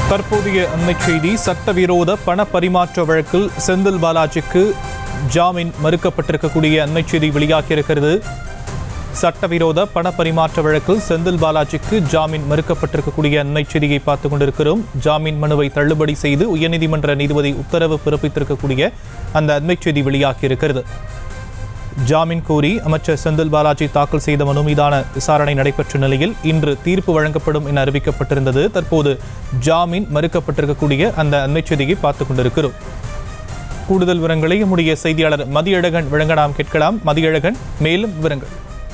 தற்போதைய அண்மைச் செய்தி சட்டவிரோத பண பரிமாற்ற வழக்கில் செந்தில் பாலாஜிக்கு ஜாமீன் மறுக்கப்பட்டிருக்கக்கூடிய அண்மைச் செய்தி வெளியாகியிருக்கிறது சட்டவிரோத பண பரிமாற்ற வழக்கில் செந்தில் பாலாஜிக்கு ஜாமீன் மறுக்கப்பட்டிருக்கக்கூடிய அண்மைச் செய்தியை பார்த்துக் கொண்டிருக்கிறோம் ஜாமீன் மனுவை தள்ளுபடி செய்து உயர்நீதிமன்ற நீதிபதி உத்தரவு பிறப்பித்திருக்கக்கூடிய அந்த அண்மைச் செய்தி வெளியாகியிருக்கிறது ஜாமீன் கோரி அமைச்சர் செந்தில் பாலாஜி தாக்கல் செய்த மனு மீதான விசாரணை நடைபெற்ற நிலையில் இன்று தீர்ப்பு வழங்கப்படும் என அறிவிக்கப்பட்டிருந்தது தற்போது ஜாமீன் மறுக்கப்பட்டிருக்கக்கூடிய அந்த அண்மைச் செய்தியை பார்த்துக் கொண்டிருக்கிறோம் கூடுதல் விவரங்களை நம்முடைய செய்தியாளர் மதியழகன் வழங்க நாம் கேட்கலாம் மதியழகன் மேலும் விவரங்கள்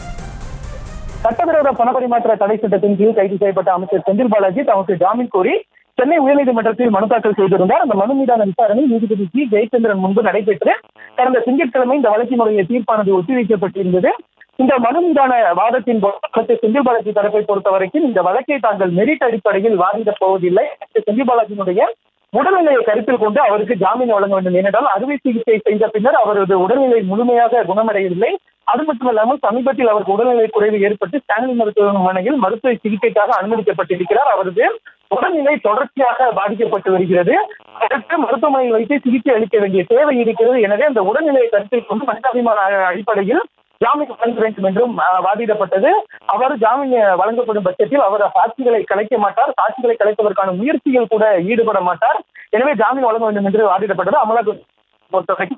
சட்டவிரோத பணப்பரிமாற்ற தடை சட்டத்தின் கீழ் கைது செய்யப்பட்ட அமைச்சர் செந்தில் பாலாஜி தமக்கு ஜாமீன் கோரி சென்னை உயர்நீதிமன்றத்தில் மனு தாக்கல் செய்திருந்தார் அந்த மனு மீதான விசாரணை நீதிபதி ஜி ஜெயச்சந்திரன் முன்பு நடைபெற்று கடந்த திங்கட்கிழமை இந்த வழக்கினுடைய தீர்ப்பானது ஒத்திவைக்கப்பட்டிருந்தது இந்த மனு மீதான வாதத்தின் போது அமைச்சர் செந்தில் பாலாஜி தரப்பை பொறுத்த வரைக்கும் இந்த வழக்கை தாங்கள் மெரிட் அடிப்படையில் வாதிடப் போவதில்லை அமைச்சர் செந்தில் பாலாஜியினுடைய உடல்நிலையை கருத்தில் கொண்டு அவருக்கு ஜாமீன் வழங்க வேண்டும் ஏனென்றால் அறுவை சிகிச்சை செய்த பின்னர் அவரது உடல்நிலை முழுமையாக குணமடையவில்லை அது மட்டுமல்லாமல் சமீபத்தில் அவருக்கு உடல்நிலை குறைவு ஏற்பட்டு ஸ்டான்லி மருத்துவமனையில் மருத்துவ சிகிச்சைக்காக அனுமதிக்கப்பட்டிருக்கிறார் அவரது உடல்நிலை தொடர்ச்சியாக பாதிக்கப்பட்டு வருகிறது அதற்கு மருத்துவமனையில் வைத்து சிகிச்சை அளிக்க வேண்டிய தேவை இருக்கிறது எனவே அந்த உடல்நிலையை கருத்தில் கொண்டு மனிதாபிமான அடிப்படையில் ஜாமீன் வழங்க வேண்டும் என்றும் அஹ், வாதிடப்பட்டது அவர் ஜாமீன் வழங்கப்படும் பட்சத்தில் அவர் சாட்சிகளை கலைக்க மாட்டார் சாட்சிகளை கலைப்பதற்கான முயற்சிகள் கூட ஈடுபட மாட்டார் எனவே ஜாமீன் வழங்க வேண்டும் என்று வாதிடப்பட்டது அமலாக்க பொறுத்தவரைக்கும்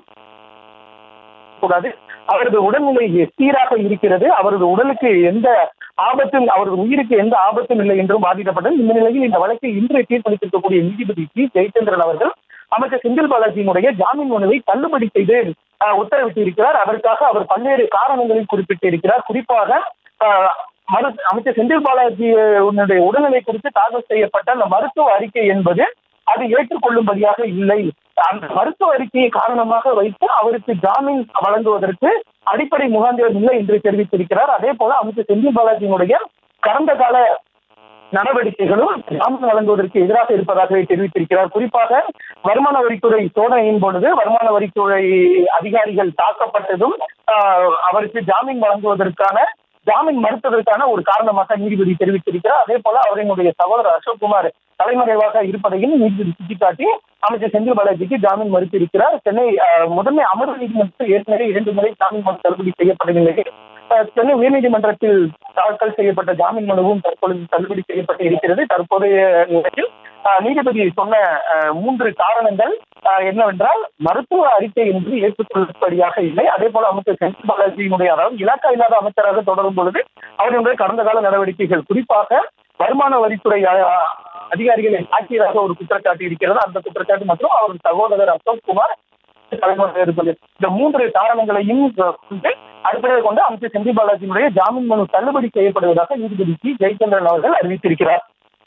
கூடாது அவரது உடல்நிலை சீராக இருக்கிறது அவரது உடலுக்கு எந்த ஆபத்தும் அவரது உயிருக்கு எந்த ஆபத்தும் இல்லை என்றும் வாதிடப்பட்டது இந்த நிலையில் இந்த வழக்கை இன்று தீர்ப்பளித்திருக்கக்கூடிய நீதிபதி பி ஜெயச்சந்திரன் அவர்கள் அமைச்சர் செந்தில் பாலாஜியினுடைய ஜாமீன் மனுவை தள்ளுபடி செய்து அஹ், உத்தரவிட்டிருக்கிறார் அதற்காக அவர் பல்வேறு காரணங்களை குறிப்பிட்டிருக்கிறார் குறிப்பாக அஹ், மரு- அமைச்சர் செந்தில் பாலாஜி உன்னுடைய உடல்நிலை குறித்து தாக்கல் செய்யப்பட்ட அந்த மருத்துவ அறிக்கை என்பது அது ஏற்றுக்கொள்ளும்படியாக இல்லை அந்த மருத்துவ அறிக்கையை காரணமாக வைத்து அவருக்கு ஜாமீன் வழங்குவதற்கு அடிப்படை முகாந்திரம் இல்லை என்று தெரிவித்திருக்கிறார் அதே போல அமைச்சர் செந்தில் பாலாஜியினுடைய கடந்த கால நடவடிக்கைகளும் ஜாமீன் வழங்குவதற்கு எதிராக இருப்பதாக தெரிவித்திருக்கிறார் குறிப்பாக வருமான வரித்துறை சோதனையின் பொழுது வருமான வரித்துறை அதிகாரிகள் தாக்கப்பட்டதும் ஆஹ், அவருக்கு ஜாமீன் வழங்குவதற்கான ஜாமீன் மறுத்ததற்கான ஒரு காரணமாக நீதிபதி தெரிவித்திருக்கிறார் அதே போல அவரினுடைய சகோதரர் அசோக்குமார் தலைமறைவாக இருப்பதையும் நீதிபதி சுட்டிக்காட்டி அமைச்சர் செந்தில் பாலாஜிக்கு ஜாமீன் மறுத்திருக்கிறார் சென்னை ஆஹ், முதன்மை அமர்வு நீதிமன்றத்தில் ஏற்கனவே இரண்டு முறை ஜாமீன் மனு தள்ளுபடி செய்யப்படவில்லை ஆஹ், சென்னை உயர்நீதிமன்றத்தில் தாக்கல் செய்யப்பட்ட ஜாமீன் மனுவும் தற்பொழுது தள்ளுபடி செய்யப்பட்டு இருக்கிறது தற்போதைய நிலையில் ஆஹ், நீதிபதி சொன்ன ஆஹ், மூன்று காரணங்கள் ஆஹ், என்னவென்றால் மருத்துவ அறிக்கை என்று ஏற்றுக்கொள்ளப்படியாக இல்லை அதே போல அமைச்சர் செந்தில் பாலாஜியினுடைய அதாவது இலாக்கா இல்லாத அமைச்சராக தொடரும் பொழுது அவருடைய கடந்த கால நடவடிக்கைகள் குறிப்பாக வருமான வரித்துறை ஆஹ், அதிகாரிகளை தாக்கியதாக ஒரு குற்றச்சாட்டு இருக்கிறது அந்த குற்றச்சாட்டு மற்றும் அவர் சகோதரர் அசோக் குமார் தலைமுறை இருப்பது இந்த மூன்று காரணங்களையும் கொண்டு அடிப்படையில் கொண்டு அமைச்சர் செந்தில் பாலாஜியினுடைய ஜாமீன் மனு தள்ளுபடி செய்யப்படுவதாக நீதிபதி சி ஜெயச்சந்திரன் அவர்கள் அறிவித்திருக்கிறார்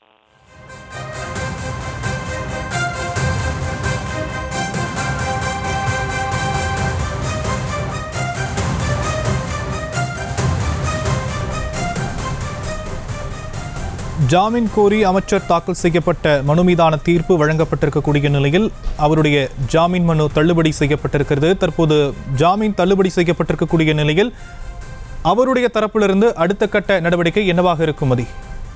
ஜாமீன் கோரி அமைச்சர் தாக்கல் செய்யப்பட்ட மனு மீதான தீர்ப்பு வழங்கப்பட்டிருக்கக்கூடிய நிலையில் அவருடைய ஜாமீன் மனு தள்ளுபடி செய்யப்பட்டிருக்கிறது தற்போது ஜாமீன் தள்ளுபடி செய்யப்பட்டிருக்கக்கூடிய நிலையில் அவருடைய தரப்பிலிருந்து அடுத்த கட்ட நடவடிக்கை என்னவாக இருக்கும் மதி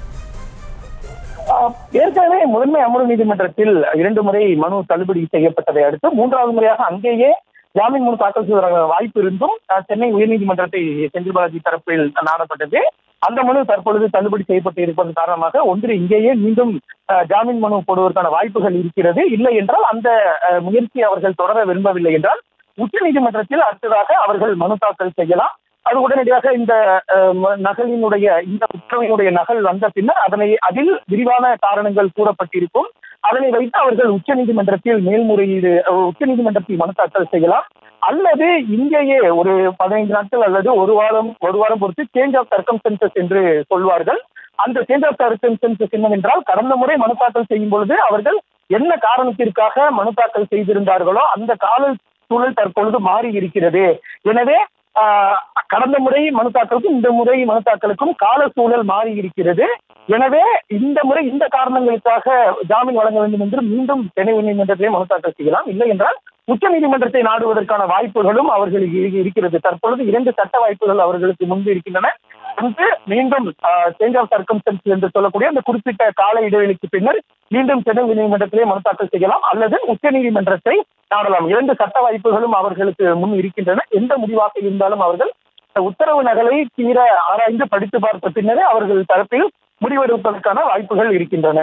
ஆஹ் ஏற்கனவே முதன்மை அமர்வு நீதிமன்றத்தில் இரண்டு முறை மனு தள்ளுபடி செய்யப்பட்டதை அடுத்து மூன்றாவது முறையாக அங்கேயே ஜாமீன் மனு தாக்கல் செய்வதற்கான வாய்ப்பு இருந்தும் ஆஹ் சென்னை உயர்நீதிமன்றத்தை செந்தில் பாலாஜி தரப்பில் நாடப்பட்டது அந்த மனு தற்பொழுது தள்ளுபடி செய்யப்பட்டு இருப்பதன் காரணமாக ஒன்று இங்கேயே மீண்டும் ஆஹ் ஜாமீன் மனு போடுவதற்கான வாய்ப்புகள் இருக்கிறது இல்லை என்றால் அந்த ஆஹ் முயற்சியை அவர்கள் தொடர விரும்பவில்லை என்றால் உச்சநீதிமன்றத்தில் அடுத்ததாக அவர்கள் மனு தாக்கல் செய்யலாம் அது உடனடியாக இந்த அஹ், ம- நகலினுடைய இந்த உத்தரவினுடைய நகல் வந்த பின்னர் அதனை அதில் விரிவான காரணங்கள் கூறப்பட்டிருக்கும் அதனை வைத்து அவர்கள் உச்சநீதிமன்றத்தில் மேல்முறையீடு அஹ், உச்சநீதிமன்றத்தில் மனு தாக்கல் செய்யலாம் அல்லது இங்கேயே ஒரு பதினைந்து நாட்கள் அல்லது ஒரு வாரம் ஒரு வாரம் பொறுத்து சேஞ்ச் ஆஃப் சர்க்கம்ஸ்டன்சஸ் என்று சொல்வார்கள் அந்த சேஞ்ச் ஆஃப் சர்க்கம்ஸ்டன்சஸ் என்னவென்றால் கடந்த முறை மனு தாக்கல் செய்யும் பொழுது அவர்கள் என்ன காரணத்திற்காக மனு தாக்கல் செய்திருந்தார்களோ அந்த கால சூழல் தற்பொழுது மாறி இருக்கிறது எனவே ஆஹ், கடந்த முறை மனு தாக்கலுக்கும் இந்த முறை மனு தாக்கலுக்கும் கால சூழல் மாறி இருக்கிறது எனவே இந்த முறை இந்த காரணங்களுக்காக ஜாமீன் வழங்க வேண்டும் என்று மீண்டும் சென்னை உயர்நீதிமன்றத்திலே மனு தாக்கல் செய்யலாம் இல்லை என்றால் உச்ச நீதிமன்றத்தை நாடுவதற்கான வாய்ப்புகளும் அவர்களுக்கு இரு- இருக்கிறது தற்பொழுது இரண்டு சட்ட வாய்ப்புகள் அவர்களுக்கு முன்பு இருக்கின்றன வந்து மீண்டும் சேஞ்ச் ஆஃப் சர்க்கம்ஸ்டன்ஸ் என்று சொல்லக்கூடிய அந்த குறிப்பிட்ட கால இடைவெளிக்கு பின்னர் மீண்டும் சென்னை உயர்நீதிமன்றத்திலே மனு தாக்கல் செய்யலாம் அல்லது உச்சநீதிமன்றத்தை நாடலாம் இரண்டு சட்ட வாய்ப்புகளும் அவர்களுக்கு முன் இருக்கின்றன எந்த முடிவாக இருந்தாலும் அவர்கள் இந்த உத்தரவு நகலை தீர ஆராய்ந்து படித்து பார்த்த பின்னரே அவர்கள் தரப்பில் முடிவெடுப்பதற்கான வாய்ப்புகள் இருக்கின்றன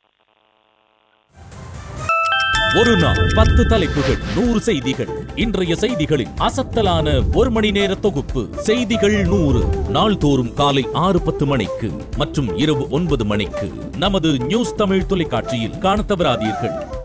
ஒரு நாள் பத்து தலைப்புகள் நூறு செய்திகள் இன்றைய செய்திகளின் அசத்தலான ஒரு மணி நேர தொகுப்பு செய்திகள் நூறு நாள்தோறும் காலை ஆறு பத்து மணிக்கு மற்றும் இரவு ஒன்பது மணிக்கு நமது நியூஸ் தமிழ் தொலைக்காட்சியில் காணத் தவறாதீர்கள்